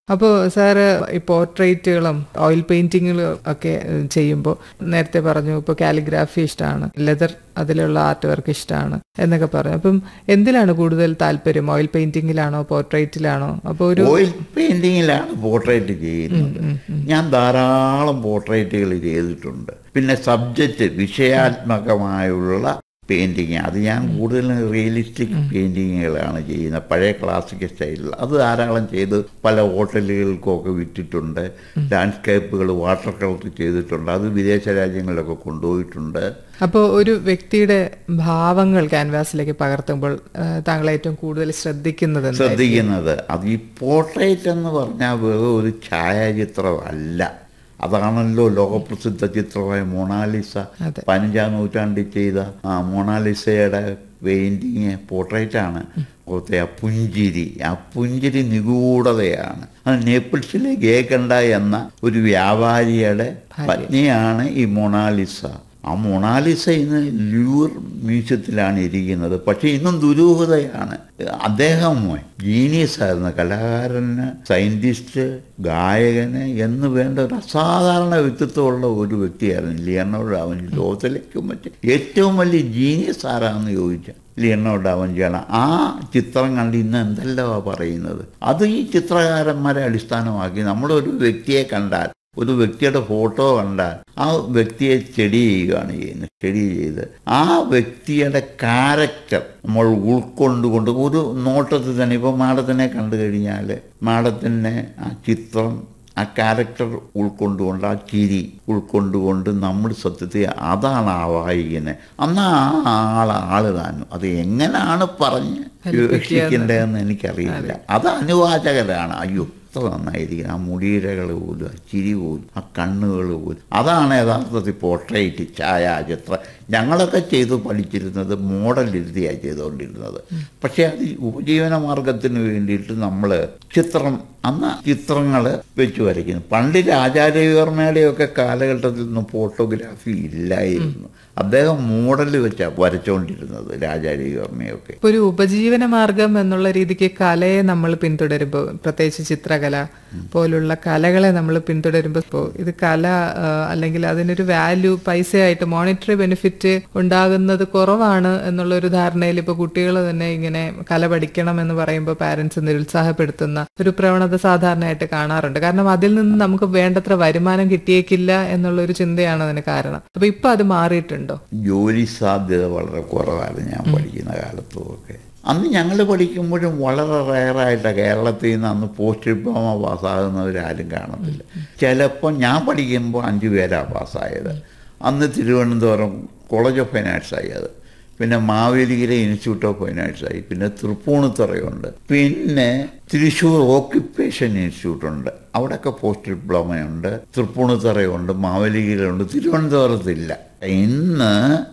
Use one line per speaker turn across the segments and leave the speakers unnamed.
അപ്പോൾ സാറ് ഈ പോർട്രേറ്റുകളും ഓയിൽ പെയിന്റിങ്ങുകളും ഒക്കെ ചെയ്യുമ്പോൾ നേരത്തെ പറഞ്ഞു ഇപ്പോൾ കാലിഗ്രാഫി ഇഷ്ടമാണ് ലെതർ അതിലുള്ള ആർട്ട് വർക്ക് ഇഷ്ടമാണ് എന്നൊക്കെ പറഞ്ഞു അപ്പം എന്തിലാണ് കൂടുതൽ താല്പര്യം ഓയിൽ പെയിന്റിങ്ങിലാണോ പോർട്രേറ്റിലാണോ അപ്പോൾ ഒരു
ഓയിൽ പെയിന്റിങ്ങിലാണ് പോർട്രേറ്റ് ചെയ്യുന്നത് ഞാൻ ധാരാളം പോർട്രേറ്റുകൾ ചെയ്തിട്ടുണ്ട് പിന്നെ സബ്ജക്റ്റ് വിഷയാത്മകമായുള്ള പെയിന്റിങ് അത് ഞാൻ കൂടുതലും റിയലിസ്റ്റിക് പെയിന്റിങ്ങുകളാണ് ചെയ്യുന്നത് പഴയ ക്ലാസിക് സ്റ്റൈലിൽ അത് ധാരാളം ചെയ്ത് പല ഹോട്ടലുകൾക്കൊക്കെ വിറ്റിട്ടുണ്ട് ലാൻഡ്സ്കേപ്പുകൾ വാട്ടർ കളർ ചെയ്തിട്ടുണ്ട് അത് വിദേശ രാജ്യങ്ങളിലൊക്കെ കൊണ്ടുപോയിട്ടുണ്ട്
അപ്പോൾ ഒരു വ്യക്തിയുടെ ഭാവങ്ങൾ ക്യാൻവാസിലേക്ക് പകർത്തുമ്പോൾ ആ, താങ്കൾ ഏറ്റവും കൂടുതൽ ശ്രദ്ധിക്കുന്നത് എന്തായിരിക്കും?
ശ്രദ്ധിക്കുന്നത് അത് ഈ പോർട്രേറ്റ് എന്ന് പറഞ്ഞാൽ വെറും ഒരു ഛായാചിത്രമല്ല അതാണല്ലോ ലോകപ്രസിദ്ധ ചിത്രമായ മൊണാലിസ
അതെ.
പതിനഞ്ചാം നൂറ്റാണ്ടിൽ ചെയ്ത ആ മൊണാലിസയുടെ പെയിന്റിങ് പോർട്രേറ്റ് ആണ് പുറത്തെ ആ പുഞ്ചിരി ആ പുഞ്ചിരി നിഗൂഢതയാണ് അത് നേപ്പിൾസിലെ ഗേക്കണ്ട എന്ന ഒരു വ്യാപാരിയുടെ പത്നിയാണ് ഈ മൊണാലിസ ആ മൊണാലിസ ഇന്ന് ലൂർ മ്യൂസിയത്തിലാണ് ഇരിക്കുന്നത് പക്ഷെ ഇന്നും ദുരൂഹതയാണ് അദ്ദേഹം ജീനിയസ് ആയിരുന്നു കലാകാരന് സയന്റിസ്റ്റ് ഗായകന് എന്ന് വേണ്ട ഒരു അസാധാരണ വ്യക്തിത്വമുള്ള ഒരു വ്യക്തിയായിരുന്നു ലിയർണോ ഡാവൻ ലോകത്തിലേക്കും മറ്റ് ഏറ്റവും വലിയ ജീനിയസ് ആരാന്ന് ചോദിച്ചാൽ ലിയർണോ ഡാവഞ്ചിയാണ് ആ ചിത്രം കണ്ട് ഇന്ന് എന്തെല്ലാം പറയുന്നത് അത് ഈ ചിത്രകാരന്മാരെ അടിസ്ഥാനമാക്കി നമ്മളൊരു വ്യക്തിയെ കണ്ടാൽ ഒരു വ്യക്തിയുടെ ഫോട്ടോ കണ്ടാൽ ആ വ്യക്തിയെ സ്റ്റഡി ചെയ്യുകയാണ് ചെയ്യുന്നത് സ്റ്റഡി ചെയ്ത് ആ വ്യക്തിയുടെ ക്യാരക്ടർ നമ്മൾ ഉൾക്കൊണ്ടുകൊണ്ട് ഒരു നോട്ടത്തിൽ തന്നെ ഇപ്പോൾ മാഡത്തിനെ കണ്ടു കഴിഞ്ഞാൽ മാഡത്തിനെ ആ ചിത്രം ആ ക്യാരക്ടർ ഉൾക്കൊണ്ടുകൊണ്ട് ആ ചിരി ഉൾക്കൊണ്ടുകൊണ്ട് നമ്മൾ സത്യത്തിൽ അതാണ് ആ വായിക്കുന്നത് അന്ന് ആ ആൾ ആള് താനും അത് എങ്ങനെയാണ് പറഞ്ഞ് വിവക്ഷിക്കേണ്ടതെന്ന് എനിക്കറിയില്ല അത് അനുവാചകരാണ് അയ്യോ എത്ര നന്നായിരിക്കും ആ മുടിയിഴകൾ പോലും ആ ചിരി പോലും ആ കണ്ണുകൾ പോലും അതാണ് യഥാർത്ഥത്തിൽ പോർട്രേറ്റ് ഛായാചിത്രം ഞങ്ങളൊക്കെ ചെയ്ത് പഠിച്ചിരുന്നത് മോഡൽ ഇരുത്തിയാണ് ചെയ്തുകൊണ്ടിരുന്നത് പക്ഷേ അത് ഉപജീവന മാർഗത്തിന് വേണ്ടിയിട്ട് നമ്മൾ ചിത്രം അന്ന് ചിത്രങ്ങൾ വെച്ച് വരയ്ക്കുന്നു പണ്ട് രാജാരവിവർമ്മയുടെയൊക്കെ കാലഘട്ടത്തിൽ ഒന്നും ഫോട്ടോഗ്രാഫി ഇല്ലായിരുന്നു അദ്ദേഹം മോഡൽ വെച്ചാണ് വരച്ചുകൊണ്ടിരുന്നത് രാജാരവിവർമ്മയൊക്കെ
ഇപ്പൊ ഒരു ഉപജീവന മാർഗം എന്നുള്ള രീതിക്ക് കലയെ നമ്മൾ പിന്തുടരുമ്പോൾ പ്രത്യേകിച്ച് ചിത്രകല പോലുള്ള കലകളെ നമ്മൾ പിന്തുടരുമ്പോൾ ഇപ്പോ ഇത് കല ആ, അല്ലെങ്കിൽ അതിനൊരു വാല്യൂ പൈസയായിട്ട് മോണിറ്ററി ബെനിഫിറ്റ് ഉണ്ടാകുന്നത് കുറവാണ് എന്നുള്ള ഒരു ധാരണയിൽ ഇപ്പൊ കുട്ടികൾ തന്നെ ഇങ്ങനെ കല പഠിക്കണം എന്ന് പറയുമ്പോൾ പാരന്റ്സ് നിരുത്സാഹപ്പെടുത്തുന്ന ഒരു പ്രവണത സാധാരണയായിട്ട് കാണാറുണ്ട് കാരണം അതിൽ നിന്ന് നമുക്ക് വേണ്ടത്ര വരുമാനം കിട്ടിയേക്കില്ല എന്നുള്ള ഒരു ചിന്തയാണ് അതിന് കാരണം അപ്പൊ ഇപ്പൊ അത് മാറിയിട്ടുണ്ടോ
ജോലി സാധ്യത വളരെ കുറവായിരുന്നു ഞാൻ പഠിക്കുന്ന കാലത്തുമൊക്കെ അന്ന് ഞങ്ങൾ പഠിക്കുമ്പോഴും വളരെ റയറായിട്ടാണ് കേരളത്തിൽ നിന്ന് അന്ന് പോസ്റ്റ് ഡിപ്ലോമ പാസ്സാകുന്നവരാരും കാണത്തില്ല ചിലപ്പോൾ ഞാൻ പഠിക്കുമ്പോൾ അഞ്ച് പേരാണ് പാസ്സായത് അന്ന് തിരുവനന്തപുരം കോളേജ് ഓഫ് ഫൈനാൻസ് ആയി അത് പിന്നെ മാവേലിക്കര ഇൻസ്റ്റിറ്റ്യൂട്ട് ഓഫ് ഫൈനാൻസ് ആയി പിന്നെ തൃപ്പൂണിത്തുറയുണ്ട് പിന്നെ തൃശ്ശൂർ ഓക്യുപ്പേഷൻ ഇൻസ്റ്റിറ്റ്യൂട്ട് ഉണ്ട് അവിടെയൊക്കെ പോസ്റ്റ് ഡിപ്ലോമയുണ്ട് തൃപ്പൂണിത്തുറയുണ്ട് മാവേലിക്കരയുണ്ട് തിരുവനന്തപുരത്തില്ല ഇന്ന്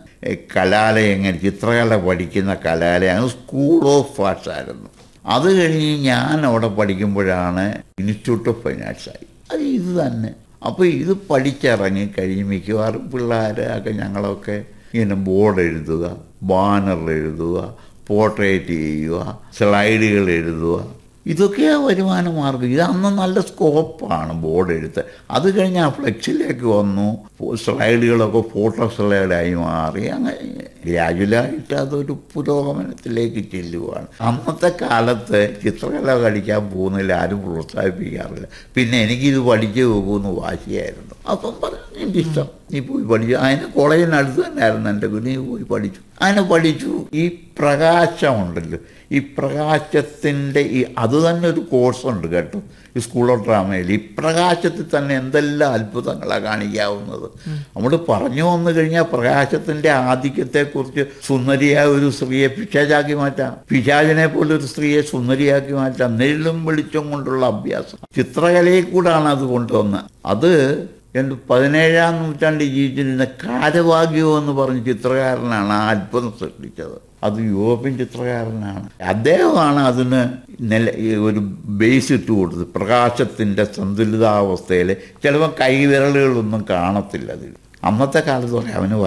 കലാലയങ്ങൾ ചിത്രകല പഠിക്കുന്ന കലാലയം സ്കൂൾ ഓഫ് ആർട്സ് ആയിരുന്നു അത് കഴിഞ്ഞ് ഞാൻ അവിടെ പഠിക്കുമ്പോഴാണ് ഇൻസ്റ്റിറ്റ്യൂട്ട് ഓഫ് ഫൈനാൻസ് ആയി അത് ഇത് തന്നെ അപ്പോൾ ഇത് പഠിച്ചിറങ്ങി കഴിഞ്ഞ് മിക്കവാറും പിള്ളേർ ഒക്കെ ഞങ്ങളൊക്കെ ഇങ്ങനെ ബോർഡ് എഴുതുക ബാനർ എഴുതുക പോർട്രേറ്റ് ചെയ്യുക സ്ലൈഡുകൾ എഴുതുക ഇതൊക്കെയാ വരുമാന മാർഗം ഇത് അന്ന് നല്ല സ്കോപ്പാണ് ബോർഡ് എഴുത്ത് അത് കഴിഞ്ഞ് ആ ഫ്ലെക്സിലേക്ക് വന്നു സ്ലൈഡുകളൊക്കെ ഫോട്ടോ സ്ലൈഡായി മാറി അങ്ങനെ ഗ്രാജുവലായിട്ട് അതൊരു പുരോഗമനത്തിലേക്ക് ചെല്ലുകയാണ് അന്നത്തെ കാലത്ത് ചിത്രകല കളിക്കാൻ പോകുന്നതിൽ ആരും പ്രോത്സാഹിപ്പിക്കാറില്ല പിന്നെ എനിക്കിത് പഠിച്ചു പോകുമെന്ന് വാശിയായിരുന്നു അപ്പം പറഞ്ഞു എൻ്റെ ഇഷ്ടം നീ പോയി പഠിച്ചു അതിന് കോളേജിനടുത്ത് തന്നെയായിരുന്നു എൻ്റെ വീട് നീ പോയി പഠിച്ചു അതിനെ പഠിച്ചു ഈ പ്രകാശമുണ്ടല്ലോ ഈ പ്രകാശത്തിൻ്റെ ഈ അത് തന്നെ ഒരു കോഴ്സുണ്ട് കേട്ടോ ഈ സ്കൂൾ ഓഫ് ഡ്രാമയിൽ ഈ പ്രകാശത്തിൽ തന്നെ എന്തെല്ലാം അത്ഭുതങ്ങളാണ് കാണിക്കാവുന്നത് നമ്മൾ പറഞ്ഞു വന്നു കഴിഞ്ഞാൽ പ്രകാശത്തിൻ്റെ ആധിക്യത്തെക്കുറിച്ച് സുന്ദരിയായ ഒരു സ്ത്രീയെ പിശാചാക്കി മാറ്റാം പിശാചിനെ പോലെ ഒരു സ്ത്രീയെ സുന്ദരിയാക്കി മാറ്റാം നെല്ലും വെളിച്ചം കൊണ്ടുള്ള അഭ്യാസം ചിത്രകലയിൽ കൂടാണ് അത് കൊണ്ടുവന്നത് അത് എൻ്റെ പതിനേഴാം നൂറ്റാണ്ടിൽ ജീവിച്ചിരുന്ന കാരവാഗ്യോ എന്ന് പറഞ്ഞ ചിത്രകാരനാണ് ആ അത്ഭുതം സൃഷ്ടിച്ചത് അത് യൂറോപ്യൻ ചിത്രകാരനാണ് അദ്ദേഹമാണ് അതിന് നില ഈ ഒരു ബേസ് ഇട്ട് കൊടുത്തത് പ്രകാശത്തിൻ്റെ സന്തുലിതാവസ്ഥയിൽ ചിലപ്പോൾ കൈവിരലുകളൊന്നും കാണത്തില്ല അതിൽ അന്നത്തെ കാലത്ത് പറയാം അവന്